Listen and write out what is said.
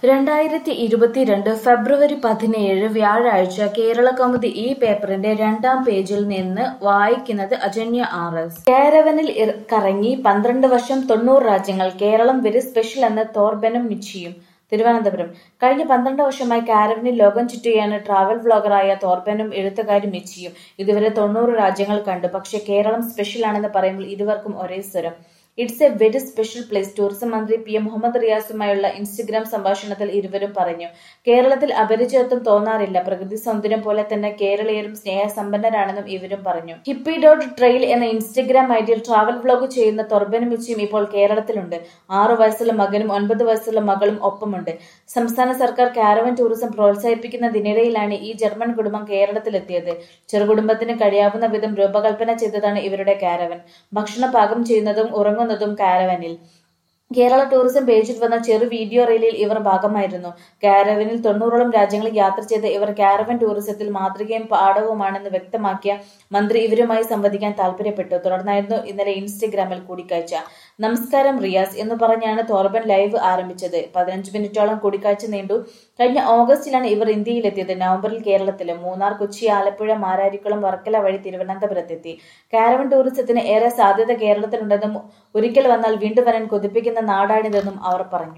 രണ്ടായിരത്തി ഇരുപത്തിരണ്ട് ഫെബ്രുവരി പതിനേഴ് വ്യാഴാഴ്ച കേരളകൗമുദി ഈ പേപ്പറിന്റെ രണ്ടാം പേജിൽ നിന്ന് വായിക്കുന്നത് അജന്യ ആർ എസ് കാരവനിൽ ഇറ- കറങ്ങി പന്ത്രണ്ട് വർഷം തൊണ്ണൂറ് രാജ്യങ്ങൾ കേരളം വെരി സ്പെഷ്യൽ എന്ന തോർബനും മിച്ചിയും തിരുവനന്തപുരം കഴിഞ്ഞ പന്ത്രണ്ട് വർഷമായി കാരവനിൽ ലോകം ചുറ്റുകയാണ് ട്രാവൽ വ്ളോഗറായ തോർബനും എഴുത്തുകാരും മിച്ചിയും ഇതുവരെ തൊണ്ണൂറ് രാജ്യങ്ങൾ കണ്ടു പക്ഷേ കേരളം സ്പെഷ്യൽ ആണെന്ന് പറയുമ്പോൾ ഇരുവർക്കും ഒരേ സ്വരം it's a very special place tourism മന്ത്രി പി എം മുഹമ്മദ് റിയാസുമായുള്ള ഇൻസ്റ്റഗ്രാം സംഭാഷണത്തിൽ ഇരുവരും പറഞ്ഞു കേരളത്തിൽ അപരിചിതത്വം തോന്നാറില്ല പ്രകൃതി സൗന്ദര്യം പോലെ തന്നെ കേരളീയരും സ്നേഹസമ്പന്നരാണെന്നും ഇവരും പറഞ്ഞു ഹിപ്പി ഡോട്ട് ട്രെയിൽ എന്ന ഇൻസ്റ്റഗ്രാം ഐഡിയിൽ ട്രാവൽ വ്ളോഗ് ചെയ്യുന്ന തൊർബനും മിച്ചിയും ഇപ്പോൾ കേരളത്തിലുണ്ട് ആറു വയസ്സുള്ള മകനും ഒൻപത് വയസ്സുള്ള മകളും ഒപ്പമുണ്ട് സംസ്ഥാന സർക്കാർ കാരവൻ ടൂറിസം പ്രോത്സാഹിപ്പിക്കുന്നതിനിടയിലാണ് ഈ ജർമ്മൻ കുടുംബം കേരളത്തിലെത്തിയത് ചെറുകുടുംബത്തിന് കഴിയാവുന്ന വിധം രൂപകൽപ്പന ചെയ്തതാണ് ഇവരുടെ കാരവൻ ഭക്ഷണം പാകം ചെയ്യുന്നതും ഉറങ്ങുന്നതും കാരവനിൽ കേരള ടൂറിസം പേജിൽ വന്ന ചെറു വീഡിയോ റീലിൽ ഇവർ ഭാഗമായിരുന്നു കാരവനിൽ തൊണ്ണൂറോളം രാജ്യങ്ങളിൽ യാത്ര ചെയ്ത ഇവർ കാരവൻ ടൂറിസത്തിൽ മാതൃകയും പാഠവുമാണെന്ന് വ്യക്തമാക്കിയ മന്ത്രി ഇവരുമായി സംവദിക്കാൻ താല്പര്യപ്പെട്ടു തുടർന്നായിരുന്നു ഇന്നലെ ഇൻസ്റ്റഗ്രാമിൽ കൂടിക്കാഴ്ച നമസ്കാരം റിയാസ് എന്ന് പറഞ്ഞാണ് തോർബൻ ലൈവ് ആരംഭിച്ചത് പതിനഞ്ച് മിനിറ്റോളം കൂടിക്കാഴ്ച നീണ്ടു കഴിഞ്ഞ ഓഗസ്റ്റിലാണ് ഇവർ ഇന്ത്യയിലെത്തിയത് നവംബറിൽ കേരളത്തിലും മൂന്നാർ കൊച്ചി ആലപ്പുഴ മാരാരിക്കുളം വർക്കല വഴി തിരുവനന്തപുരത്തെത്തി കാരവൻ ടൂറിസത്തിന് ഏറെ സാധ്യത കേരളത്തിലുണ്ടെന്നും ഒരിക്കൽ വന്നാൽ വീണ്ടും വരാൻ കൊതിപ്പിക്കുന്ന നാടാണിതെന്നും അവർ പറഞ്ഞു